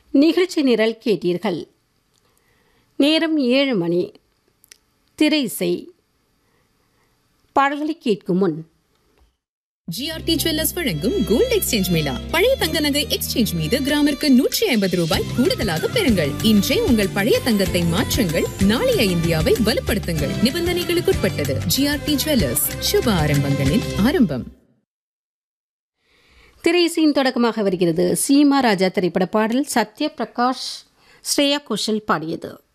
நிகழ்ச்சி நிரல் கேட்டீர்கள் நேரம் ஏழு மணி திரை இசை பாடல்களை கேட்கும் முன் ஜிஆர்டி ஜுவல்லர்ஸ் வழங்கும் கோல்ட் எக்ஸ்சேஞ்ச் மேளா பழைய தங்க நகை எக்ஸ்சேஞ்ச் மீது கிராமிற்கு நூற்றி ஐம்பது ரூபாய் கூடுதலாக பெறுங்கள் இன்றே உங்கள் பழைய தங்கத்தை மாற்றுங்கள் நாளைய இந்தியாவை வலுப்படுத்துங்கள் நிபந்தனைகளுக்குட்பட்டது ஜிஆர்டி ஜுவல்லர்ஸ் சுப ஆரம்பங்களின் ஆரம்பம் திரை இசையின் தொடக்கமாக வருகிறது சீமா ராஜா திரைப்பட பாடல் சத்ய பிரகாஷ் ஸ்ரேயா கோஷல் பாடியது